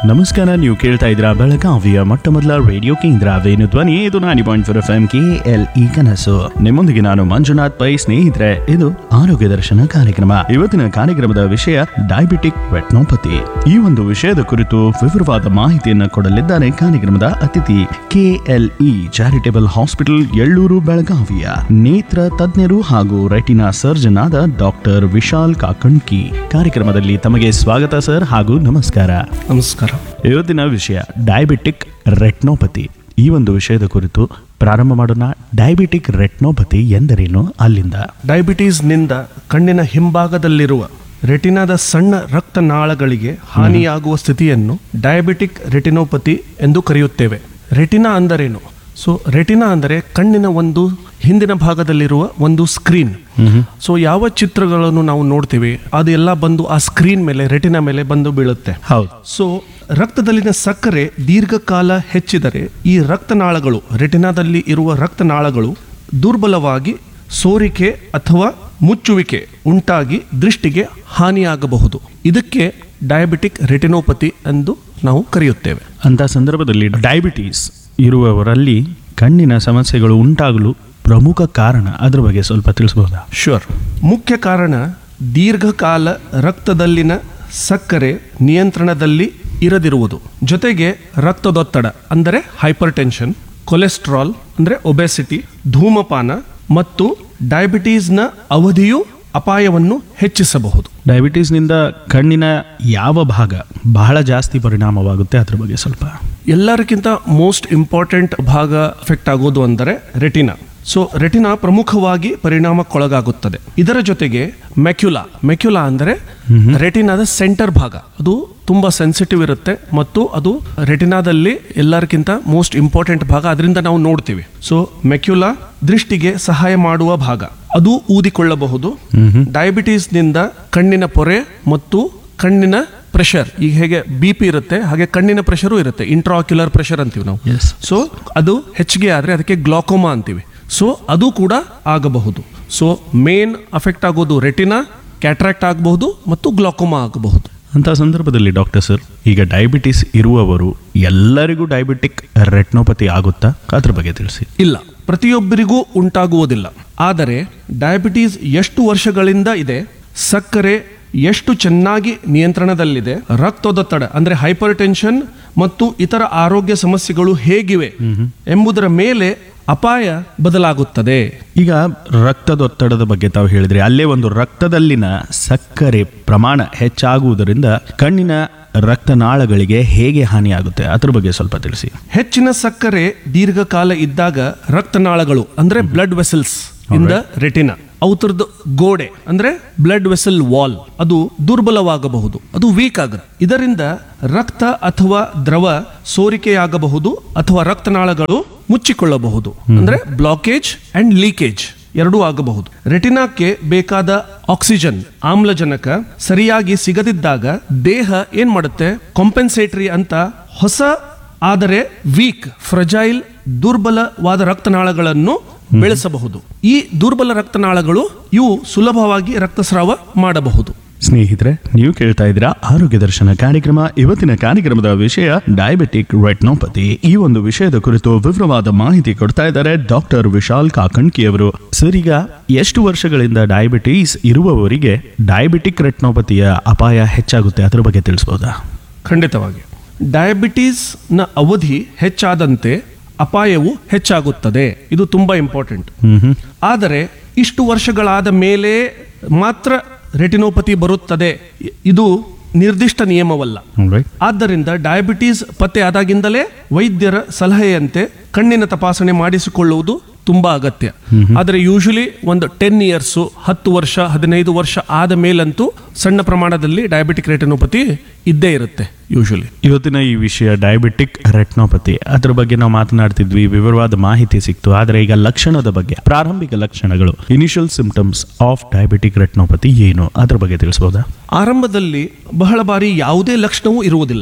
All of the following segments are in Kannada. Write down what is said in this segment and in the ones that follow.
ನಮಸ್ಕಾರ ನೀವು ಕೇಳ್ತಾ ಇದ್ದೀರಾ ಬೆಳಗಾವಿಯ ಮೊಟ್ಟ ಮೊದಲ ರೇಡಿಯೋ ಕೇಂದ್ರ ವೇಣು ಧ್ವನಿ ಇದು ninety point four F M K L E ಕನಸು ನಿಮ್ಮೊಂದಿಗೆ ನಾನು ಮಂಜುನಾಥ್ ಪೈ ಸ್ನೇಹಿತರೆ ಇದು ಆರೋಗ್ಯ ದರ್ಶನ ಕಾರ್ಯಕ್ರಮ ಇವತ್ತಿನ ಕಾರ್ಯಕ್ರಮದ ವಿಷಯ ಡಯಾಬಿಟಿಕ್ ರೆಟ್ನೋಪತಿ ಈ ಒಂದು ವಿಷಯದ ಕುರಿತು ವಿವರವಾದ ಮಾಹಿತಿಯನ್ನು ಕೊಡಲಿದ್ದಾರೆ ಕಾರ್ಯಕ್ರಮದ ಅತಿಥಿ K L E charitable hospital Yellur ಬೆಳಗಾವಿಯ ನೇತ್ರ ತಜ್ಞರು ಹಾಗೂ ರೆಟಿನಾ ಸರ್ಜನ್ ಆದ ಡಾಕ್ಟರ್ ವಿಶಾಲ್ ಕಾಕಣ್ಕಿ ಕಾರ್ಯಕ್ರಮದಲ್ಲಿ ತಮಗೆ ಸ್ವಾಗತ ಸರ್ ಹಾಗೂ ನಮಸ್ಕಾರ ನಮಸ್ಕಾರ ಇವತ್ತಿನ ವಿಷಯ ಡಯಾಬಿಟಿಕ್ ರೆಟ್ನೋಪತಿ ಈ ಒಂದು ವಿಷಯದ ಕುರಿತು ಪ್ರಾರಂಭ ಮಾಡೋಣ ಡಯಾಬಿಟಿಕ್ ರೆಟ್ನೋಪತಿ ಎಂದರೇನು ಅಲ್ಲಿಂದ ಡಯಾಬಿಟೀಸ್ನಿಂದ ಕಣ್ಣಿನ ಹಿಂಭಾಗದಲ್ಲಿರುವ ರೆಟಿನಾದ ಸಣ್ಣ ರಕ್ತನಾಳಗಳಿಗೆ ಹಾನಿಯಾಗುವ ಸ್ಥಿತಿಯನ್ನು ಡಯಾಬಿಟಿಕ್ ರೆಟಿನೋಪತಿ ಎಂದು ಕರೆಯುತ್ತೇವೆ ರೆಟಿನಾ ಅಂದರೇನು ಸೊ ರೆಟಿನಾ ಅಂದರೆ ಕಣ್ಣಿನ ಒಂದು ಹಿಂದಿನ ಭಾಗದಲ್ಲಿರುವ ಒಂದು ಸ್ಕ್ರೀನ್ ಸೊ ಯಾವ ಚಿತ್ರಗಳನ್ನು ನಾವು ನೋಡ್ತೀವಿ ಅದೆಲ್ಲ ಬಂದು ಆ ಸ್ಕ್ರೀನ್ ಮೇಲೆ ರೆಟಿನಾ ಮೇಲೆ ಬಂದು ಬೀಳುತ್ತೆ ಹೌದು ಸೊ ರಕ್ತದಲ್ಲಿನ ಸಕ್ಕರೆ ದೀರ್ಘಕಾಲ ಹೆಚ್ಚಿದರೆ ಈ ರಕ್ತನಾಳಗಳು ರೆಟಿನಾದಲ್ಲಿ ಇರುವ ರಕ್ತನಾಳಗಳು ದುರ್ಬಲವಾಗಿ ಸೋರಿಕೆ ಅಥವಾ ಮುಚ್ಚುವಿಕೆ ಉಂಟಾಗಿ ದೃಷ್ಟಿಗೆ ಹಾನಿಯಾಗಬಹುದು ಇದಕ್ಕೆ ಡಯಾಬಿಟಿಕ್ ರೆಟಿನೋಪತಿ ಎಂದು ನಾವು ಕರೆಯುತ್ತೇವೆ ಅಂತ ಸಂದರ್ಭದಲ್ಲಿ ಡಯಾಬಿಟೀಸ್ ಇರುವವರಲ್ಲಿ ಕಣ್ಣಿನ ಸಮಸ್ಯೆಗಳು ಉಂಟಾಗಲು ಪ್ರಮುಖ ಕಾರಣ ಅದ್ರ ಬಗ್ಗೆ ಸ್ವಲ್ಪ ತಿಳಿಸಬಹುದಾ ಶೂರ್ ಮುಖ್ಯ ಕಾರಣ ದೀರ್ಘಕಾಲ ರಕ್ತದಲ್ಲಿನ ಸಕ್ಕರೆ ನಿಯಂತ್ರಣದಲ್ಲಿ ಇರದಿರುವುದು ಜೊತೆಗೆ ರಕ್ತದೊತ್ತಡ ಅಂದರೆ ಹೈಪರ್ ಟೆನ್ಷನ್ ಕೊಲೆಸ್ಟ್ರಾಲ್ ಅಂದರೆ ಒಬೆಸಿಟಿ ಧೂಮಪಾನ ಮತ್ತು ಡಯಾಬಿಟೀಸ್ನ ಅವಧಿಯು ಅಪಾಯವನ್ನು ಹೆಚ್ಚಿಸಬಹುದು ಡಯಾಬಿಟೀಸ್ನಿಂದ ಕಣ್ಣಿನ ಯಾವ ಭಾಗ ಬಹಳ ಜಾಸ್ತಿ ಪರಿಣಾಮವಾಗುತ್ತೆ ಅದ್ರ ಬಗ್ಗೆ ಸ್ವಲ್ಪ ಎಲ್ಲರಿಗಿಂತ ಮೋಸ್ಟ್ ಇಂಪಾರ್ಟೆಂಟ್ ಭಾಗ ಎಫೆಕ್ಟ್ ಆಗೋದು ಅಂದರೆ ರೆಟಿನಾ ಸೊ ರೆಟಿನಾ ಪ್ರಮುಖವಾಗಿ ಪರಿಣಾಮಕ್ಕೊಳಗಾಗುತ್ತದೆ ಇದರ ಜೊತೆಗೆ ಮೆಕ್ಯುಲಾ ಮೆಕ್ಯುಲಾ ಅಂದರೆ ರೆಟಿನಾದ ಸೆಂಟರ್ ಭಾಗ ಅದು ತುಂಬಾ ಸೆನ್ಸಿಟಿವ್ ಇರುತ್ತೆ ಮತ್ತು ಅದು ರೆಟಿನಾದಲ್ಲಿ ಎಲ್ಲರಿಗಿಂತ ಮೋಸ್ಟ್ ಇಂಪಾರ್ಟೆಂಟ್ ಭಾಗ ಅದರಿಂದ ನಾವು ನೋಡ್ತೀವಿ ಸೊ ಮೆಕ್ಯುಲಾ ದೃಷ್ಟಿಗೆ ಸಹಾಯ ಮಾಡುವ ಭಾಗ ಅದು ಊದಿಕೊಳ್ಳಬಹುದು ಡಯಾಬಿಟೀಸ್ನಿಂದ ಕಣ್ಣಿನ ಪೊರೆ ಮತ್ತು ಕಣ್ಣಿನ ಪ್ರೆಷರ್ ಈಗ ಹೇಗೆ ಬಿ ಪಿ ಇರುತ್ತೆ ಹಾಗೆ ಕಣ್ಣಿನ ಪ್ರೆಷರು ಇರುತ್ತೆ ಇಂಟ್ರಾಕ್ಯುಲರ್ ಪ್ರೆಷರ್ ಅಂತೀವಿ ನಾವು Yes. ಸೊ ಅದು ಹೆಚ್ಚಿಗೆ ಆದರೆ ಅದಕ್ಕೆ ಗ್ಲಾಕೋಮಾ ಅಂತೀವಿ ಸೊ ಅದು ಕೂಡ ಆಗಬಹುದು ಸೊ ಮೇನ್ ಅಫೆಕ್ಟ್ ಆಗೋದು ರೆಟಿನಾ ಕ್ಯಾಟ್ರಾಕ್ಟ್ ಆಗಬಹುದು ಮತ್ತು ಗ್ಲಾಕೋಮಾ ಆಗಬಹುದು ಅಂತ ಸಂದರ್ಭದಲ್ಲಿ ಡಾಕ್ಟರ್ ಸರ್ ಈಗ ಡಯಾಬಿಟಿಸ್ ಇರುವವರು ಎಲ್ಲರಿಗೂ ಡಯಾಬಿಟಿಕ್ ರೆಟ್ನೋಪತಿ ಆಗುತ್ತಾ ಅದ್ರ ಬಗ್ಗೆ ತಿಳಿಸಿ ಇಲ್ಲ ಪ್ರತಿಯೊಬ್ಬರಿಗೂ ಉಂಟಾಗುವುದಿಲ್ಲ ಆದರೆ ಡಯಾಬಿಟೀಸ್ ಎಷ್ಟು ವರ್ಷಗಳಿಂದ ಇದೆ ಸಕ್ಕರೆ ಎಷ್ಟು ಚೆನ್ನಾಗಿ ನಿಯಂತ್ರಣದಲ್ಲಿದೆ ರಕ್ತದೊತ್ತಡ ಅಂದ್ರೆ ಹೈಪರ್ ಟೆನ್ಷನ್ ಮತ್ತು ಇತರ ಆರೋಗ್ಯ ಸಮಸ್ಯೆಗಳು ಹೇಗಿವೆ ಎಂಬುದರ ಮೇಲೆ ಅಪಾಯ ಬದಲಾಗುತ್ತದೆ ಈಗ ರಕ್ತದೊತ್ತಡದ ಬಗ್ಗೆ ತಾವು ಹೇಳಿದ್ರಿ ಅಲ್ಲೇ ಒಂದು ರಕ್ತದಲ್ಲಿನ ಸಕ್ಕರೆ ಪ್ರಮಾಣ ಹೆಚ್ಚಾಗುವುದರಿಂದ ಕಣ್ಣಿನ ರಕ್ತನಾಳಗಳಿಗೆ ಹೇಗೆ ಹಾನಿಯಾಗುತ್ತೆ ಅದ್ರ ಬಗ್ಗೆ ಸ್ವಲ್ಪ ತಿಳಿಸಿ ಹೆಚ್ಚಿನ ಸಕ್ಕರೆ ದೀರ್ಘಕಾಲ ಇದ್ದಾಗ ರಕ್ತನಾಳಗಳು ಅಂದ್ರೆ ಬ್ಲಡ್ ವೆಸಲ್ಸ್ ಇಂದ ರೆಟಿನಾ ಅವತರದ ಗೋಡೆ ಅಂದ್ರೆ ಬ್ಲಡ್ ವೆಸಲ್ ವಾಲ್ ಅದು ದುರ್ಬಲವಾಗಬಹುದು ಅದು ವೀಕ್ ಆಗುತ್ತೆ ಇದರಿಂದ ರಕ್ತ ಅಥವಾ ದ್ರವ ಸೋರಿಕೆಯಾಗಬಹುದು ಅಥವಾ ರಕ್ತನಾಳಗಳು ಮುಚ್ಚಿಕೊಳ್ಳಬಹುದು ಅಂದ್ರೆ ಬ್ಲಾಕೇಜ್ ಅಂಡ್ ಲೀಕೇಜ್ ಎರಡೂ ಆಗಬಹುದು ರೆಟಿನಾಕ್ಕೆ ಬೇಕಾದ ಆಕ್ಸಿಜನ್ ಆಮ್ಲಜನಕ ಸರಿಯಾಗಿ ಸಿಗದಿದ್ದಾಗ ದೇಹ ಏನ್ ಮಾಡುತ್ತೆ ಕಾಂಪೆನ್ಸೇಟರಿ ಅಂತ ಹೊಸ ಆದರೆ ವೀಕ್ ಫ್ರಜೈಲ್ ದುರ್ಬಲವಾದ ರಕ್ತನಾಳಗಳನ್ನು ಬೆಳೆಸಬಹುದು ಈ ದುರ್ಬಲ ರಕ್ತನಾಳಗಳು ಇವು ಸುಲಭವಾಗಿ ರಕ್ತಸ್ರಾವ ಮಾಡಬಹುದು ಸ್ನೇಹಿತರೆ ನೀವು ಕೇಳ್ತಾ ಇದ್ದೀರಾ ಆರೋಗ್ಯ ದರ್ಶನ ಕಾರ್ಯಕ್ರಮ ಇವತ್ತಿನ ಕಾರ್ಯಕ್ರಮದ ವಿಷಯ ಡಯಾಬಿಟಿಕ್ ರೆಟ್ನೋಪತಿ ಈ ಒಂದು ವಿಷಯದ ಕುರಿತು ವಿವರವಾದ ಮಾಹಿತಿ ಕೊಡ್ತಾ ಇದ್ದಾರೆ ಡಾಕ್ಟರ್ ವಿಶಾಲ್ ಕಾಕಣ್ಕಿ ಅವರು ಸರ್ ಈಗ ಎಷ್ಟು ವರ್ಷಗಳಿಂದ ಡಯಾಬಿಟೀಸ್ ಇರುವವರಿಗೆ ಡಯಾಬಿಟಿಕ್ ರೆಟ್ನೋಪತಿಯ ಅಪಾಯ ಹೆಚ್ಚಾಗುತ್ತೆ ಅದ್ರ ಬಗ್ಗೆ ತಿಳಿಸಬಹುದಾ ಖಂಡಿತವಾಗಿ ಡಯಾಬಿಟೀಸ್ನ ಅವಧಿ ಹೆಚ್ಚಾದಂತೆ ಅಪಾಯವು ಹೆಚ್ಚಾಗುತ್ತದೆ ಇದು ತುಂಬಾ ಇಂಪಾರ್ಟೆಂಟ್ ಹ್ಮ್ ಹ್ಮ್ ಆದರೆ ಇಷ್ಟು ವರ್ಷಗಳಾದ ಮೇಲೆ ಮಾತ್ರ ರೆಟಿನೋಪತಿ ಬರುತ್ತದೆ ಇ- ಇದು ನಿರ್ದಿಷ್ಟ ನಿಯಮವಲ್ಲ Alright. ಆದ್ದರಿಂದ ಡಯಾಬಿಟೀಸ್ ಪತ್ತೆ ಆದಾಗಿಂದಲೇ ವೈದ್ಯರ ಸಲಹೆಯಂತೆ ಕಣ್ಣಿನ ತಪಾಸಣೆ ಮಾಡಿಸಿಕೊಳ್ಳುವುದು ತುಂಬಾ ಅಗತ್ಯ ಆದರೆ ಯೂಶಲಿ ಒಂದು ಟೆನ್ ಇಯರ್ಸು ಹತ್ತು ವರ್ಷ ಹದಿನೈದು ವರ್ಷ ಆದ ಮೇಲಂತೂ ಸಣ್ಣ ಪ್ರಮಾಣದಲ್ಲಿ ಡಯಾಬಿಟಿಕ್ ರೆಟಿನೋಪತಿ ಇದ್ದೇ ಇರುತ್ತೆ ಯೂಶಲಿ ಇವತ್ತಿನ ಈ ವಿಷಯ ಡಯಾಬಿಟಿಕ್ ರೆಟ್ನೋಪತಿ ಅದ್ರ ಬಗ್ಗೆ ನಾವು ಮಾತನಾಡ್ತಿದ್ವಿ ವಿವರವಾದ ಮಾಹಿತಿ ಸಿಕ್ತು ಆದರೆ ಈಗ ಲಕ್ಷಣದ ಬಗ್ಗೆ ಪ್ರಾರಂಭಿಕ ಲಕ್ಷಣಗಳು initial symptoms of diabetic retinopathy ಏನು ಅದ್ರ ಬಗ್ಗೆ ತಿಳಿಸಬಹುದಾ ಆರಂಭದಲ್ಲಿ ಬಹಳ ಬಾರಿ ಯಾವುದೇ ಲಕ್ಷಣವೂ ಇರುವುದಿಲ್ಲ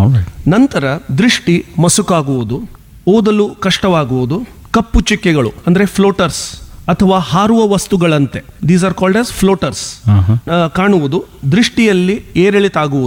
ನಂತರ ದೃಷ್ಟಿ ಮಸುಕಾಗುವುದು ಓದಲು ಕಷ್ಟವಾಗುವುದು ಕಪ್ಪು ಚಿಕ್ಕೆಗಳು ಅಂದ್ರೆ ಫ್ಲೋಟರ್ಸ್ ಅಥವಾ ಹಾರುವ ವಸ್ತುಗಳಂತೆ these are called as floaters ಕಾಣುವುದು ದೃಷ್ಟಿಯಲ್ಲಿ ಏರಿಳಿತ ಆಗುವುದು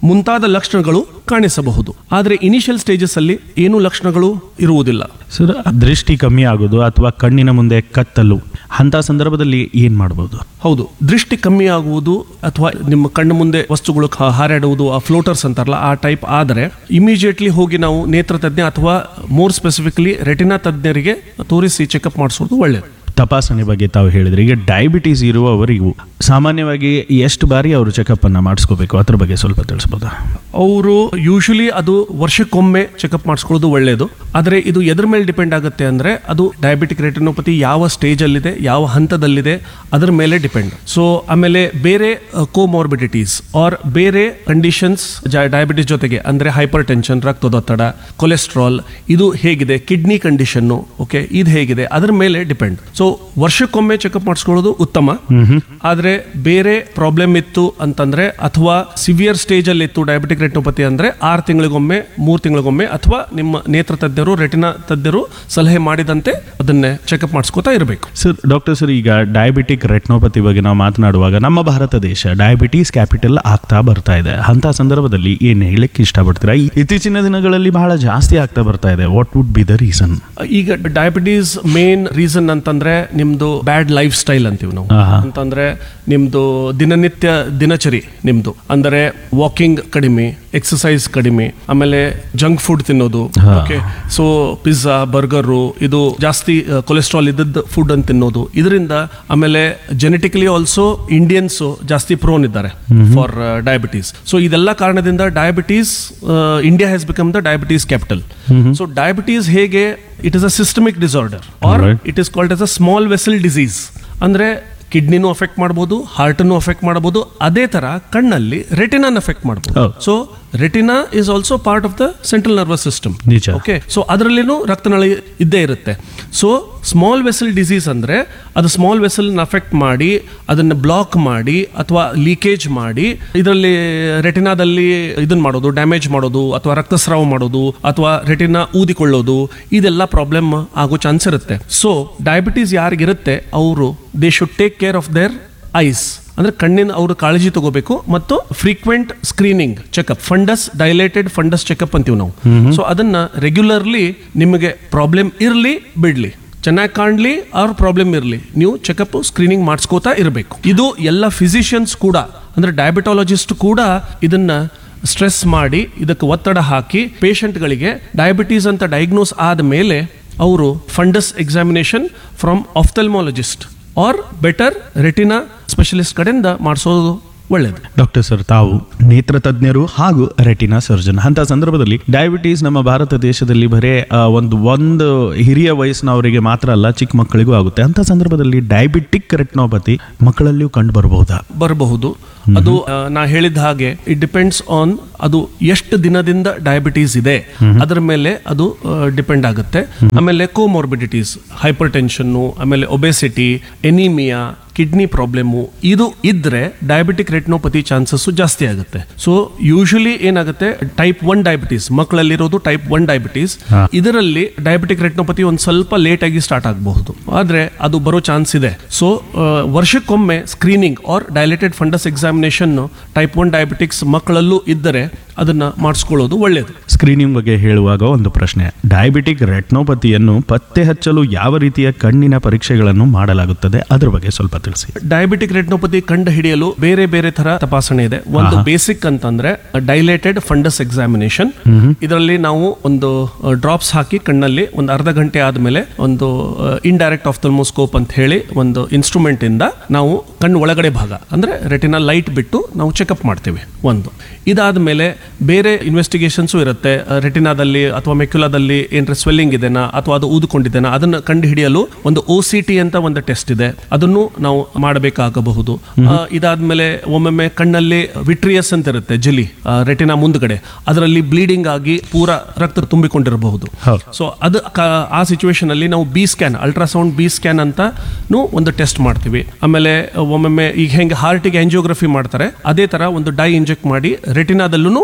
ಮುಂತಾದ ಲಕ್ಷಣಗಳು ಕಾಣಿಸಬಹುದು ಆದರೆ ಇನಿಷಿಯಲ್ ಸ್ಟೇಜಸ್ ಅಲ್ಲಿ ಏನು ಲಕ್ಷಣಗಳು ಇರುವುದಿಲ್ಲ ಸರ್ ದೃಷ್ಟಿ ಕಮ್ಮಿ ಆಗೋದು ಅಥವಾ ಕಣ್ಣಿನ ಮುಂದೆ ಕತ್ತಲು ಅಂತ ಸಂದರ್ಭದಲ್ಲಿ ಏನ್ ಮಾಡಬಹುದು ಹೌದು ದೃಷ್ಟಿ ಕಮ್ಮಿ ಆಗುವುದು ಅಥವಾ ನಿಮ್ಮ ಕಣ್ಣು ಮುಂದೆ ವಸ್ತುಗಳು ಕ- ಹಾರಾಡುವುದು ಆ ಫ್ಲೋಟರ್ಸ್ ಅಂತಾರಲ್ಲ ಆ ಟೈಪ್ ಆದರೆ ಇಮಿಡಿಯೇಟ್ಲಿ ಹೋಗಿ ನಾವು ನೇತ್ರ ತಜ್ಞ ಅಥವಾ ಮೋರ್ ಸ್ಪೆಸಿಫಿಕ್ಲಿ ರೆಟಿನಾ ತಜ್ಞರಿಗೆ ತೋರಿಸಿ ಚೆಕಪ್ ಮಾಡಿಸೋದು ಒಳ್ಳೆಯದು ತಪಾಸಣೆ ಬಗ್ಗೆ ತಾವು ಹೇಳಿದ್ರೆ ಈಗ ಡಯಾಬಿಟೀಸ್ ಇರುವವರಿಗೂ ಸಾಮಾನ್ಯವಾಗಿ ಎಷ್ಟು ಬಾರಿ ಅವರು ಚೆಕಪ್ ಅನ್ನ ಮಾಡಿಸ್ಕೋಬೇಕು ಅದ್ರ ಬಗ್ಗೆ ಸ್ವಲ್ಪ ತಿಳಿಸ್ಬೋದಾ ಅವರು ಯೂಶಲಿ ಅದು ವರ್ಷಕ್ಕೊಮ್ಮೆ ಚೆಕಪ್ ಮಾಡಿಸ್ಕೊಳ್ಳೋದು ಒಳ್ಳೆಯದು ಆದರೆ ಇದು ಎದ್ರ ಮೇಲೆ ಡಿಪೆಂಡ್ ಆಗುತ್ತೆ ಅಂದರೆ ಅದು ಡಯಾಬಿಟಿಕ್ ರೆಟಿನೋಪತಿ ಯಾವ ಸ್ಟೇಜಲ್ಲಿದೆ ಯಾವ ಹಂತದಲ್ಲಿದೆ ಅದರ ಮೇಲೆ ಡಿಪೆಂಡ್ ಸೊ ಆಮೇಲೆ ಬೇರೆ ಕೋಮಾರ್ಬಿಡಿಟೀಸ್ ಆರ್ ಬೇರೆ ಕಂಡೀಷನ್ಸ್ ಡಯಾಬಿಟಿಸ್ ಜೊತೆಗೆ ಅಂದರೆ ಹೈಪರ್ ಟೆನ್ಷನ್ ರಕ್ತದೊತ್ತಡ ಕೊಲೆಸ್ಟ್ರಾಲ್ ಇದು ಹೇಗಿದೆ ಕಿಡ್ನಿ ಕಂಡೀಷನ್ನು ಓಕೆ ಇದು ಹೇಗಿದೆ ಅದರ ಮೇಲೆ ಡಿಪೆಂಡ್ ಸೊ ವರ್ಷಕ್ಕೊಮ್ಮೆ ಚೆಕಪ್ ಮಾಡಿಸ್ಕೊಳ್ಳೋದು ಉತ್ತಮ ಆದರೆ ಬೇರೆ ಪ್ರಾಬ್ಲಮ್ ಇತ್ತು ಅಂತಂದ್ರೆ ಅಥವಾ ಸಿವಿಯರ್ ಸ್ಟೇಜ್ ಅಲ್ಲಿ ಇತ್ತು ಡಯಾಬಿಟಿಕ್ ರೆಟಿನೋಪತಿ ಅಂದ್ರೆ ಆರು ತಿಂಗಳಿಗೊಮ್ಮೆ ಮೂರು ತಿಂಗಳಿಗೊಮ್ಮೆ ಅಥವಾ ನಿಮ್ಮ ನೇತ್ರ ತಜ್ಞರು ರೆಟಿನಾ ತಜ್ಞರು ಸಲಹೆ ಮಾಡಿದಂತೆ ಅದನ್ನೇ ಚೆಕಪ್ ಮಾಡಿಸ್ಕೋತಾ ಇರಬೇಕು ಸರ್ ಡಾಕ್ಟರ್ ಸರ್ ಈಗ ಡಯಾಬಿಟಿಕ್ ರೆಟ್ನೋಪತಿ ಬಗ್ಗೆ ನಾವು ಮಾತನಾಡುವಾಗ ನಮ್ಮ ಭಾರತ ದೇಶ ಡಯಾಬಿಟೀಸ್ ಕ್ಯಾಪಿಟಲ್ ಆಗ್ತಾ ಬರ್ತಾ ಇದೆ ಅಂತ ಸಂದರ್ಭದಲ್ಲಿ ಏನ್ ಹೇಳಕ್ಕೆ ಇಷ್ಟಪಡ್ತೀರಾ ಈ ಇತ್ತೀಚಿನ ದಿನಗಳಲ್ಲಿ ಬಹಳ ಜಾಸ್ತಿ ಆಗ್ತಾ ಬರ್ತಾ ಇದೆ what would be the reason ಈಗ ಡಯಾಬಿಟೀಸ್ ಮೇನ್ ರೀಸನ್ ಅಂತಂದ್ರೆ ನಿಮ್ದು ಬ್ಯಾಡ್ ಲೈಫ್ ಸ್ಟೈಲ್ ಅಂತೀವಿ ನಾವು ಆಹಾ. ಅಂತಂದ್ರೆ ನಿಮ್ದು ದಿನನಿತ್ಯ ದಿನಚರಿ ನಿಮ್ದು ಅಂದರೆ ವಾಕಿಂಗ್ ಕಡಿಮೆ ಎಕ್ಸಸೈಸ್ ಕಡಿಮೆ ಆಮೇಲೆ ಜಂಕ್ ಫುಡ್ ತಿನ್ನೋದು ಹಾ. ಓಕೆ ಸೊ ಪಿಜ್ಜಾ ಬರ್ಗರು ಇದು ಜಾಸ್ತಿ ಕೊಲೆಸ್ಟ್ರಾಲ್ ಇದ್ದದ್ದು ಫುಡ್ ಅಂತ ತಿನ್ನೋದು ಇದರಿಂದ ಆಮೇಲೆ ಜೆನೆಟಿಕಲಿ ಆಲ್ಸೋ ಇಂಡಿಯನ್ಸ್ ಜಾಸ್ತಿ ಪ್ರೋನ್ ಇದ್ದಾರೆ ಫಾರ್ ಡಯಾಬಿಟೀಸ್ ಸೊ ಇದೆಲ್ಲ ಕಾರಣದಿಂದ diabetes India has become the diabetes capital so diabetes ಹೇಗೆ it is a systemic disorder or Alright. It is called as a small vessel disease ಅಂದ್ರೆ ಕಿಡ್ನಿನೂ ಅಫೆಕ್ಟ್ ಮಾಡ್ಬೋದು ಹಾರ್ಟನ್ನು ಅಫೆಕ್ಟ್ ಮಾಡಬಹುದು ಅದೇ ತರ ಕಣ್ಣಲ್ಲಿ ರೆಟಿನಾನ್ ಅಫೆಕ್ಟ್ ಮಾಡಬಹುದು ಹೌದು. So retina is also part of the central nervous system ನಿಜ. ಓಕೆ ಸೊ ಅದರಲ್ಲಿನೂ ರಕ್ತನಾಳ ಇದ್ದೇ ಇರುತ್ತೆ ಸೊ ಸ್ಮಾಲ್ ವೆಸಲ್ ಡಿಸೀಸ್ ಅಂದ್ರೆ ಅದು ಸ್ಮಾಲ್ ವೆಸಲ್ ಅಫೆಕ್ಟ್ ಮಾಡಿ ಅದನ್ನ ಬ್ಲಾಕ್ ಮಾಡಿ ಅಥವಾ ಲೀಕೇಜ್ ಮಾಡಿ ಇದರಲ್ಲಿ ರೆಟಿನಾದಲ್ಲಿ ಇದನ್ನ ಮಾಡೋದು ಡ್ಯಾಮೇಜ್ ಮಾಡೋದು ಅಥವಾ ರಕ್ತಸ್ರಾವ ಮಾಡೋದು ಅಥವಾ ರೆಟಿನಾ ಊದಿಕೊಳ್ಳೋದು ಇದೆಲ್ಲ ಪ್ರಾಬ್ಲಮ್ ಆಗೋ ಚಾನ್ಸ್ ಇರುತ್ತೆ ಸೊ ಡಯಾಬಿಟೀಸ್ ಯಾರಿಗಿರುತ್ತೆ ಅವರು they should take care of their eyes ಅಂದ್ರೆ ಕಣ್ಣಿನ ಅವರು ಕಾಳಜಿ ತಗೋಬೇಕು ಮತ್ತು frequent screening checkup fundus dilated fundus checkup ಅಂತೀವಿ ನಾವು ಸೊ ಅದನ್ನ ರೆಗ್ಯುಲರ್ಲಿ ನಿಮಗೆ ಪ್ರಾಬ್ಲಮ್ ಇರಲಿ ಬಿಡ್ಲಿ ಚೆನ್ನಾಗಿ ಕಾಣ್ಲಿ ಅವ್ರ ಪ್ರಾಬ್ಲಮ್ ಇರಲಿ ನೀವು ಚೆಕಪ್ ಸ್ಕ್ರೀನಿಂಗ್ ಮಾಡಿಸ್ಕೋತಾ ಇರಬೇಕು ಇದು ಎಲ್ಲ ಫಿಸಿಷಿಯನ್ಸ್ ಕೂಡ ಅಂದ್ರೆ ಡಯಾಬಿಟಾಲಜಿಸ್ಟ್ ಕೂಡ ಇದನ್ನ ಸ್ಟ್ರೆಸ್ ಮಾಡಿ ಇದಕ್ಕೆ ಒತ್ತಡ ಹಾಕಿ ಪೇಷಂಟ್ಗಳಿಗೆ ಡಯಾಬಿಟೀಸ್ ಅಂತ ಡಯಾಗ್ನೋಸ್ ಆದ ಮೇಲೆ ಅವರು fundus examination from ophthalmologist or better retina specialist ಕಡೆಯಿಂದ ಮಾಡಿಸೋದು ಒಳ್ಳೆಯದು ಡಾಕ್ಟರ್ ಸರ್ ತಾವು ನೇತ್ರ ತಜ್ಞರು ಹಾಗೂ ರೆಟಿನಾ ಸರ್ಜನ್ ಅಂತ ಸಂದರ್ಭದಲ್ಲಿ ಡಯಾಬಿಟೀಸ್ ನಮ್ಮ ಭಾರತ ದೇಶದಲ್ಲಿ ಬರೇ ಆ, ಒಂದು ಒಂದು ಹಿರಿಯ ವಯಸ್ಸಿನವರಿಗೆ ಮಾತ್ರ ಅಲ್ಲ ಚಿಕ್ಕ ಮಕ್ಕಳಿಗೂ ಆಗುತ್ತೆ ಅಂತ ಸಂದರ್ಭದಲ್ಲಿ ಡಯಾಬಿಟಿಕ್ ರೆಟ್ನೋಪತಿ ಮಕ್ಕಳಲ್ಲಿಯೂ ಕಂಡು ಬರಬಹುದಾ ಬರಬಹುದು ಅದು ಆ, ನಾ ಹೇಳಿದ ಹಾಗೆ ಇಟ್ ಡಿಪೆಂಡ್ಸ್ ಆನ್ ಅದು ಎಷ್ಟು ದಿನದಿಂದ ಡಯಾಬಿಟೀಸ್ ಇದೆ ಅದರ ಮೇಲೆ ಅದು ಡಿಪೆಂಡ್ ಆಗುತ್ತೆ ಆಮೇಲೆ ಕೋಮಾರ್ಬಿಡಿಟೀಸ್ ಹೈಪರ್ ಟೆನ್ಷನ್ನು ಆಮೇಲೆ ಒಬೆಸಿಟಿ ಎನಿಮಿಯಾ ಕಿಡ್ನಿ ಪ್ರಾಬ್ಲಮ್ಮು ಇದು ಇದ್ರೆ ಡಯಾಬಿಟಿಕ್ ರೆಟ್ನೋಪತಿ ಚಾನ್ಸಸ್ ಜಾಸ್ತಿ ಆಗುತ್ತೆ ಸೊ ಯೂಶಲಿ ಏನಾಗುತ್ತೆ ಟೈಪ್ ಒನ್ ಡಯಾಬಿಟೀಸ್ ಮಕ್ಕಳಲ್ಲಿರೋದು ಟೈಪ್ ಒನ್ ಡಯಾಬಿಟೀಸ್ ಹಾ. ಇದರಲ್ಲಿ ಡಯಾಬಿಟಿಕ್ ರೆಟ್ನೋಪತಿ ಒಂದು ಸ್ವಲ್ಪ ಲೇಟ್ ಆಗಿ ಸ್ಟಾರ್ಟ್ ಆಗಬಹುದು ಆದ್ರೆ ಅದು ಬರೋ ಚಾನ್ಸ್ ಇದೆ ಸೊ ವರ್ಷಕ್ಕೊಮ್ಮೆ screening or dilated fundus examination type one diabetics ಮಕ್ಕಳಲ್ಲೂ ಇದ್ದರೆ ಅದನ್ನ ಮಾಡಿಸ್ಕೊಳ್ಳೋದು ಒಳ್ಳೆಯದು ಸ್ಕ್ರೀನಿಂಗ್ ಬಗ್ಗೆ ಹೇಳುವಾಗ ಒಂದು ಪ್ರಶ್ನೆ ಡಯಾಬಿಟಿಕ್ ರೆಟ್ನೋಪತಿಯನ್ನು ಪತ್ತೆ ಹಚ್ಚಲು ಯಾವ ರೀತಿಯ ಕಣ್ಣಿನ ಪರೀಕ್ಷೆಗಳನ್ನು ಮಾಡಲಾಗುತ್ತದೆ ಅದ್ರ ಬಗ್ಗೆ ಸ್ವಲ್ಪ ತಿಳಿಸಿ ಡಯಾಬಿಟಿಕ್ ರೆಟ್ನೋಪತಿ ಕಂಡು ಹಿಡಿಯಲು ಬೇರೆ ಬೇರೆ ತರ ತಪಾಸಣೆ ಇದೆ ಒಂದು ಬೇಸಿಕ್ ಅಂತಂದ್ರೆ ಡೈಲೇಟೆಡ್ ಫಂಡಸ್ ಎಕ್ಸಾಮಿನೇಷನ್ ಇದರಲ್ಲಿ ನಾವು ಒಂದು ಡ್ರಾಪ್ಸ್ ಹಾಕಿ ಕಣ್ಣಲ್ಲಿ ಒಂದು ಅರ್ಧ ಗಂಟೆ ಆದ್ಮೇಲೆ ಒಂದು ಇಂಡೈರೆಕ್ಟ್ ಆಫ್ಥಲ್ಮೋಸ್ಕೋಪ್ ಅಂತ ಹೇಳಿ ಒಂದು ಇನ್ಸ್ಟ್ರೂಮೆಂಟ್ ಇಂದ ನಾವು ಕಣ್ಣು ಒಳಗಡೆ ಭಾಗ ಅಂದ್ರೆ ರೆಟಿನಾ ಲೈಟ್ ಬಿಟ್ಟು ನಾವು ಚೆಕಪ್ ಮಾಡ್ತೇವೆ ಒಂದು ಇದಾದ್ಮೇಲೆ ಬೇರೆ ಇನ್ವೆಸ್ಟಿಗೇಷನ್ಸು ಇರುತ್ತೆ ರೆಟಿನಾದಲ್ಲಿ ಅಥವಾ ಮೆಕ್ಯುಲಾದಲ್ಲಿ ಏನಾರ ಸ್ವೆಲ್ಲಿಂಗ್ ಇದೆನಾ ಅಥವಾ ಅದು ಊದಿಕೊಂಡಿದೆನಾ ಅದನ್ನ ಕಂಡು ಹಿಡಿಯಲು ಒಂದು ಒ ಸಿ ಟಿ ಅಂತ ಒಂದು ಟೆಸ್ಟ್ ಇದೆ ಅದನ್ನು ನಾವು ಮಾಡಬೇಕಾಗಬಹುದು ಆ, ಇದಾದ್ಮೇಲೆ ಒಮ್ಮೊಮ್ಮೆ ಕಣ್ಣಲ್ಲಿ ವಿಟ್ರಿಯಸ್ ಅಂತ ಇರುತ್ತೆ ಜಲಿ ರೆಟಿನಾ ಮುಂದ್ಗಡೆ ಅದರಲ್ಲಿ ಬ್ಲೀಡಿಂಗ್ ಆಗಿ ಪೂರಾ ರಕ್ತ ತುಂಬಿಕೊಂಡಿರಬಹುದು ಹೌದು. ಸೊ ಅದು ಕ- ಆ ಸಿಚುವೇಶನ್ ಅಲ್ಲಿ ನಾವು B scan ultrasound B scan ಅಂತ ಒಂದು ಟೆಸ್ಟ್ ಮಾಡ್ತೀವಿ ಆಮೇಲೆ ಒಮ್ಮೊಮ್ಮೆ ಈಗ ಹೆಂಗೆ ಹಾರ್ಟಿಗೆ ಆಂಜಿಯೋಗ್ರಫಿ ಮಾಡ್ತಾರೆ ಅದೇ ತರ ಒಂದು ಡೈ ಇಂಜೆಕ್ಟ್ ಮಾಡಿ ರೆಟಿನಾದಲ್ಲೂ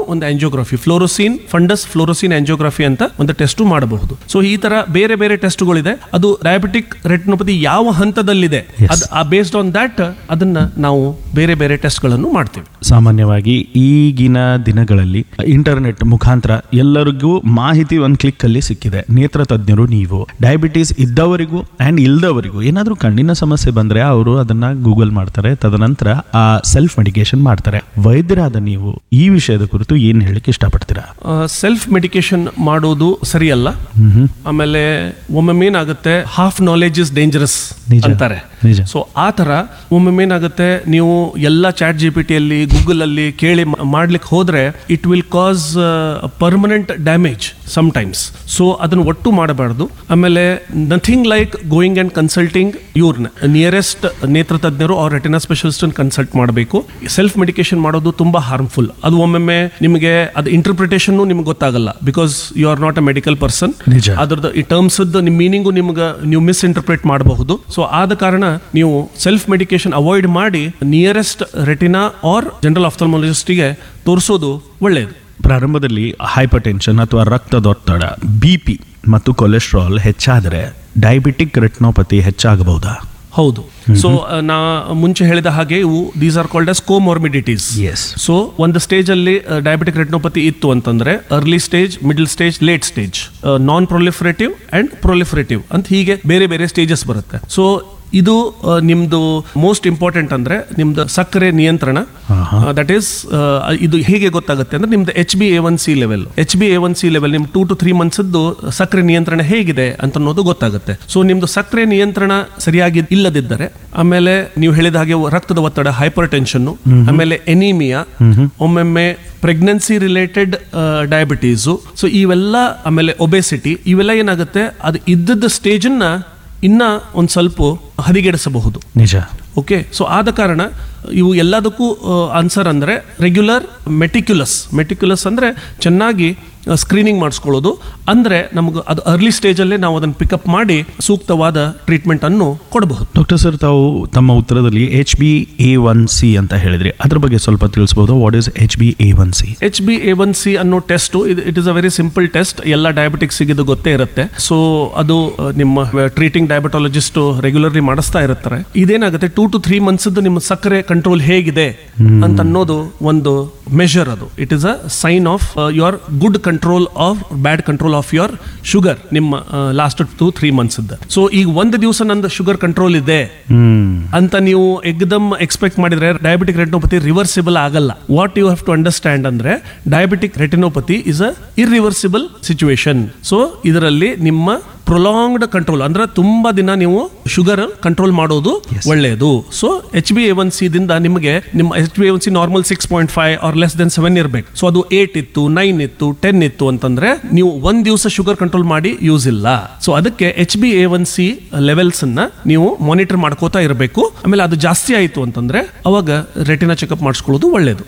ಒಂದು angiography fluorescein fundus fluorescein angiography ಅಂತ ಒಂದು ಟೆಸ್ಟ್ ಮಾಡಬಹುದು ಸೊ ಈ ತರ ಬೇರೆ ಬೇರೆ ಟೆಸ್ಟ್ಗಳಿದೆ ಅದು ಡಯಾಬಿಟಿಕ್ ರೆಟಿನೋಪತಿ ಯಾವ ಹಂತದಲ್ಲಿದೆ ಅದು ಬೇಸ್ಡ್ ಆನ್ ದಟ್ ಅದನ್ನ ನಾವು ಬೇರೆ ಬೇರೆ ಟೆಸ್ಟ್ಗಳನ್ನು ಮಾಡ್ತೀವಿ ಸಾಮಾನ್ಯವಾಗಿ ಈಗಿನ ದಿನಗಳಲ್ಲಿ ಇಂಟರ್ನೆಟ್ ಮುಖಾಂತರ ಎಲ್ಲರಿಗೂ ಮಾಹಿತಿ ಒಂದು ಕ್ಲಿಕ್ ಅಲ್ಲಿ ಸಿಕ್ಕಿದೆ ನೇತ್ರ ತಜ್ಞರು ನೀವು ಡಯಾಬಿಟೀಸ್ ಇದ್ದವರಿಗೂ ಅಂಡ್ ಇಲ್ದವರಿಗೂ ಏನಾದರೂ ಕಣ್ಣಿನ ಸಮಸ್ಯೆ ಬಂದ್ರೆ ಅವರು ಅದನ್ನ ಗೂಗಲ್ ಮಾಡ್ತಾರೆ ತದನಂತರ ಆ ಸೆಲ್ಫ್ ಮೆಡಿಕೇಶನ್ ಮಾಡ್ತಾರೆ ವೈದ್ಯರಾದ ನೀವು ಈ ವಿಷಯದ ಕುರಿತು ಏನ್ ಹೇಳಿಕ್ಕೆ ಇಷ್ಟಪಡ್ತೀರಾ ಸೆಲ್ಫ್ ಮೆಡಿಕೇಶನ್ ಮಾಡೋದು ಸರಿಯಲ್ಲ ಆಮೇಲೆ ಒಮ್ಮೊಮ್ಮೆ ಏನಾಗುತ್ತೆ ಹಾಫ್ ನಾಲೆಜ್ ಇಸ್ ಡೇಂಜರಸ್ ನಿಜ. ಅಂತಾರೆ ನಿಜ. ಸೊ ಆ ತರ ಒಮ್ಮೊಮ್ಮೆ ಏನಾಗುತ್ತೆ ನೀವು ಎಲ್ಲ ಚಾಟ್ ಜಿ ಪಿ ಟಿಯಲ್ಲಿ ಗೂಗಲ್ ಅಲ್ಲಿ ಕೇಳಿ ಮಾ- ಮಾಡ್ಲಿಕ್ಕೆ ಹೋದ್ರೆ it will cause permanent damage sometimes so ಅದನ್ನ ಒಟ್ಟು ಮಾಡಬಾರ್ದು ಆಮೇಲೆ nothing like going and consulting ಇವ್ರನ್ನ ನಿಯರೆಸ್ಟ್ ನೇತ್ರ ತಜ್ಞರು ಅವ್ರ ರೆಟಿನಾ ಸ್ಪೆಷಲಿಸ್ಟ್ ಕನ್ಸಲ್ಟ್ ಮಾಡಬೇಕು ಸೆಲ್ಫ್ ಮೆಡಿಕೇಶನ್ ಮಾಡೋದು ತುಂಬಾ ಹಾರ್ಮ್ಫುಲ್ ಅದು ಒಮ್ಮೊಮ್ಮೆ ನಿಮಗೆ ಅದು ಇಂಟರ್ಪ್ರಿಟೇಷನ್ ನಿಮ್ಗೆ ಗೊತ್ತಾಗಲ್ಲ because you are not a medical person ನಿಜ. ಅದ್ರದ್ದು ಈ ಟರ್ಮ್ಸ್ ನಿಮ್ಮ ಮೀನಿಂಗು ನಿಮ್ಗೆ ನೀವು ಮಿಸ್ಇಂಟರ್ಪ್ರೇಟ್ ಮಾಡಬಹುದು ಸೊ ಆದ ಕಾರಣ ನೀವು ಸೆಲ್ಫ್ ಮೆಡಿಕೇಶನ್ ಅವಾಯ್ಡ್ ಮಾಡಿ ನಿಯರೆಸ್ಟ್ ರೆಟಿನಾ ಆರ್ ಜನರಲ್ ಆಫ್ಥಲ್ಮಾಲಜಿಸ್ಟಿಗೆ ತೋರಿಸೋದು ಒಳ್ಳೆಯದು ಪ್ರಾರಂಭದಲ್ಲಿ ಹೈಪರ್ ಟೆನ್ಷನ್ ಅಥವಾ ರಕ್ತದೊತ್ತಡ ಬಿ ಪಿ ಮತ್ತು ಕೊಲೆಸ್ಟ್ರಾಲ್ ಹೆಚ್ಚಾದರೆ ಡಯಾಬಿಟಿಕ್ ರೆಟ್ನೋಪತಿ ಹೆಚ್ಚಾಗಬಹುದಾ ಹೌದು ಸೊ ನಾ ಮುಂಚೆ ಹೇಳಿದ ಹಾಗೆ ಇವು these are called as comorbidities yes so ಒಂದು ಸ್ಟೇಜ್ ಅಲ್ಲಿ ಡಯಾಬಿಟಿಕ್ ರೆಟಿನೋಪತಿ ಇತ್ತು ಅಂತಂದ್ರೆ early stage middle stage late stage non proliferative and proliferative ಅಂತ ಹೀಗೆ ಬೇರೆ ಬೇರೆ ಸ್ಟೇಜಸ್ ಬರುತ್ತೆ ಸೊ ಇದು ಆ, ನಿಮ್ದು ಮೋಸ್ಟ್ ಇಂಪಾರ್ಟೆಂಟ್ ಅಂದ್ರೆ ನಿಮ್ದು ಸಕ್ಕರೆ ನಿಯಂತ್ರಣ ದಟ್ ಈಸ್ ಇದು ಹೇಗೆ ಗೊತ್ತಾಗುತ್ತೆ ಅಂದ್ರೆ ನಿಮ್ದು H B A one C level H B A one C level ನಿಮ್ ಟೂ ಟು ತ್ರೀ ಮಂತ್ಸ್ ಸಕ್ಕರೆ ನಿಯಂತ್ರಣ ಹೇಗಿದೆ ಅಂತ ಅನ್ನೋದು ಗೊತ್ತಾಗುತ್ತೆ ಸೊ ನಿಮ್ದು ಸಕ್ಕರೆ ನಿಯಂತ್ರಣ ಸರಿಯಾಗಿ ಇಲ್ಲದಿದ್ದರೆ ಆಮೇಲೆ ನೀವು ಹೇಳಿದ ಹಾಗೆ ರಕ್ತದ ಒತ್ತಡ ಹೈಪರ್ ಟೆನ್ಷನ್ ಆಮೇಲೆ ಎನಿಮಿಯಾ ಒಮ್ಮೊಮ್ಮೆ ಪ್ರೆಗ್ನೆನ್ಸಿ ರಿಲೇಟೆಡ್ ಡಯಾಬಿಟೀಸು ಸೊ ಇವೆಲ್ಲ ಆಮೇಲೆ ಒಬೆಸಿಟಿ ಇವೆಲ್ಲ ಏನಾಗುತ್ತೆ ಅದು ಇದ್ದದ ಸ್ಟೇಜನ್ನ ಇನ್ನ ಒಂದು ಸ್ವಲ್ಪ ಹದಿಗೆಡಿಸಬಹುದು ನಿಜ ಓಕೆ ಸೊ ಆದ ಕಾರಣ ಇವು ಎಲ್ಲದಕ್ಕೂ ಆನ್ಸರ್ ಅಂದರೆ ರೆಗ್ಯುಲರ್ ಮೆಟಿಕ್ಯುಲಸ್ ಮೆಟಿಕ್ಯುಲಸ್ ಅಂದರೆ ಚೆನ್ನಾಗಿ ಸ್ಕ್ರೀನಿಂಗ್ ಮಾಡಿಸ್ಕೊಳ್ಳೋದು ಅಂದರೆ ನಮಗೆ ಅದು ಅರ್ಲಿ ಸ್ಟೇಜಲ್ಲೇ ನಾವು ಅದನ್ನು ಪಿಕಪ್ ಮಾಡಿ ಸೂಕ್ತವಾದ ಟ್ರೀಟ್ಮೆಂಟ್ ಅನ್ನು ಕೊಡಬಹುದು ಡಾಕ್ಟರ್ ಸರ್ ತಾವು ತಮ್ಮ ಉತ್ತರದಲ್ಲಿ H B A one C ಅಂತ ಹೇಳಿದ್ರಿ ಅದ್ರ ಬಗ್ಗೆ ಸ್ವಲ್ಪ ತಿಳಿಸ್ಬೋದು what is H B A one C H B A one C ಅನ್ನೋ test it is a very simple test ಎಲ್ಲ ಡಯಾಬಿಟಿಕ್ಸ್ ಇದು ಗೊತ್ತೇ ಇರುತ್ತೆ ಸೊ ಅದು ಆ, ನಿಮ್ಮ ಟ್ರೀಟಿಂಗ್ ಡಯಾಬಿಟಾಲಜಿಸ್ಟ್ ರೆಗ್ಯುಲರ್ಲಿ ಮಾಡಿಸ್ತಾ ಇರ್ತಾರೆ ಇದೇನಾಗುತ್ತೆ ಟೂ ಟು ತ್ರೀ ಮಂತ್ಸ್ ನಿಮ್ಮ ಸಕ್ಕರೆ ಕಂಟ್ರೋಲ್ ಹೇಗಿದೆ ಅಂತ ಅನ್ನೋದು ಒಂದು ಮೆಷರ್ ಅದು it is a sign of your good control of bad control of your sugar ನಿಮ್ಮ last two three months so ಈಗ ಒಂದು ದಿವಸ ನಂದು ಶುಗರ್ ಕಂಟ್ರೋಲ್ ಇದೆ ಹ್ಮ್ ಅಂತ ನೀವು ಎಕ್ದಮ್ ಎಕ್ಸ್ಪೆಕ್ಟ್ ಮಾಡಿದ್ರೆ ಡಯಾಬಿಟಿಕ್ ರೆಟಿನೋಪತಿ ರಿವರ್ಸಿಬಲ್ ಆಗಲ್ಲ what you have to understand ಅಂದ್ರೆ diabetic retinopathy is a irreversible situation so ಇದರಲ್ಲಿ ನಿಮ್ಮ ಪ್ರೊಲಾಂಗ್ಡ್ ಕಂಟ್ರೋಲ್ ಅಂದ್ರೆ ತುಂಬಾ ದಿನ ನೀವು ಶುಗರ್ ಕಂಟ್ರೋಲ್ ಮಾಡೋದು ಒಳ್ಳೆಯದು so H B A one C ದಿಂದ ನಿಮಗೆ ನಿಮ್ಮ H B A one C normal six point five or less than seven ಇರಬೇಕು ಸೊ ಅದು ಏಟ್ ಇತ್ತು ನೈನ್ ಇತ್ತು ಟೆನ್ ಇತ್ತು ಅಂತಂದ್ರೆ ನೀವು ಒಂದ್ ದಿವಸ ಶುಗರ್ ಕಂಟ್ರೋಲ್ ಮಾಡಿ ಯೂಸ್ ಇಲ್ಲ ಸೊ ಅದಕ್ಕೆ H B A one C levels ಅನ್ನ ನೀವು ಮಾನಿಟರ್ ಮಾಡ್ಕೋತಾ ಇರಬೇಕು ಆಮೇಲೆ ಅದು ಜಾಸ್ತಿ ಆಯಿತು ಅಂತಂದ್ರೆ ಅವಾಗ ರೆಟಿನಾ ಚೆಕಪ್ ಮಾಡಿಸ್ಕೊಳ್ಳೋದು ಒಳ್ಳೆಯದು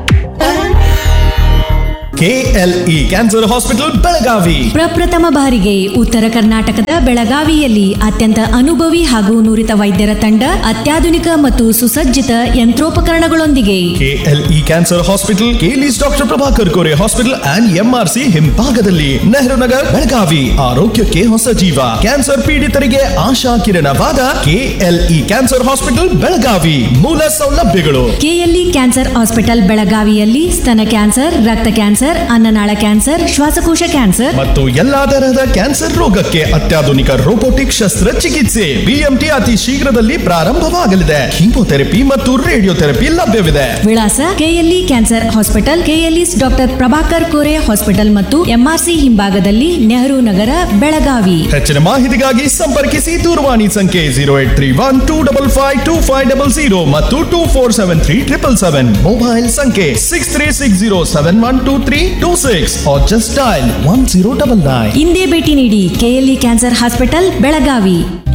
ಕೆಎಲ್ಇ ಕ್ಯಾನ್ಸರ್ ಹಾಸ್ಪಿಟಲ್ ಬೆಳಗಾವಿ ಪ್ರಪ್ರಥಮ ಬಾರಿಗೆ ಉತ್ತರ ಕರ್ನಾಟಕದ ಬೆಳಗಾವಿಯಲ್ಲಿ ಅತ್ಯಂತ ಅನುಭವಿ ಹಾಗೂ ನುರಿತ ವೈದ್ಯರ ತಂಡ ಅತ್ಯಾಧುನಿಕ ಮತ್ತು ಸುಸಜ್ಜಿತ ಯಂತ್ರೋಪಕರಣಗಳೊಂದಿಗೆ KLE cancer hospital KLE's doctor Prabhakar Kore hospital and MRC ಹಿಂಭಾಗದಲ್ಲಿ ನೆಹರು ನಗರ್ ಬೆಳಗಾವಿ ಆರೋಗ್ಯಕ್ಕೆ ಹೊಸ ಜೀವ ಕ್ಯಾನ್ಸರ್ ಪೀಡಿತರಿಗೆ ಆಶಾ ಕಿರಣವಾದ ಕೆಎಲ್ಇ ಕ್ಯಾನ್ಸರ್ ಹಾಸ್ಪಿಟಲ್ ಬೆಳಗಾವಿ ಮೂಲ ಸೌಲಭ್ಯಗಳು ಕೆಎಲ್ಇ ಕ್ಯಾನ್ಸರ್ ಹಾಸ್ಪಿಟಲ್ ಬೆಳಗಾವಿಯಲ್ಲಿ ಸ್ತನ ಕ್ಯಾನ್ಸರ್ ರಕ್ತ ಕ್ಯಾನ್ಸರ್ ಅನ್ನನಾಳ ಕ್ಯಾನ್ಸರ್ ಶ್ವಾಸಕೋಶ ಕ್ಯಾನ್ಸರ್ ಮತ್ತು ಎಲ್ಲಾ ತರಹದ ಕ್ಯಾನ್ಸರ್ ರೋಗಕ್ಕೆ ಅತ್ಯಾಧುನಿಕ ರೋಬೋಟಿಕ್ ಶಸ್ತ್ರಚಿಕಿತ್ಸೆ ಬಿಎಂಟಿ ಅತಿ ಶೀಘ್ರದಲ್ಲಿ ಪ್ರಾರಂಭವಾಗಲಿದೆ ಕೀಮೋಥೆರಪಿ ಮತ್ತು ರೇಡಿಯೋಥೆರಪಿ ಲಭ್ಯವಿದೆ ವಿಳಾಸ KLE cancer hospital KLE's doctor Prabhakar Kore hospital ಮತ್ತು ಎಂಆರ್ಸಿ ಹಿಂಭಾಗದಲ್ಲಿ ನೆಹರು ನಗರ ಬೆಳಗಾವಿ ಹೆಚ್ಚಿನ ಮಾಹಿತಿಗಾಗಿ ಸಂಪರ್ಕಿಸಿ ದೂರವಾಣಿ ಸಂಖ್ಯೆ zero eight three one two double five two five double zero ಮತ್ತು two four seven three triple seven mobile ಸಂಖ್ಯೆ six three six zero seven one two three two six just dial one zero double nine ಇಂದೇ ಭೇಟಿ ನೀಡಿ ಕೆಎಲ್ಇ ಕ್ಯಾನ್ಸರ್ ಹಾಸ್ಪಿಟಲ್ ಬೆಳಗಾವಿ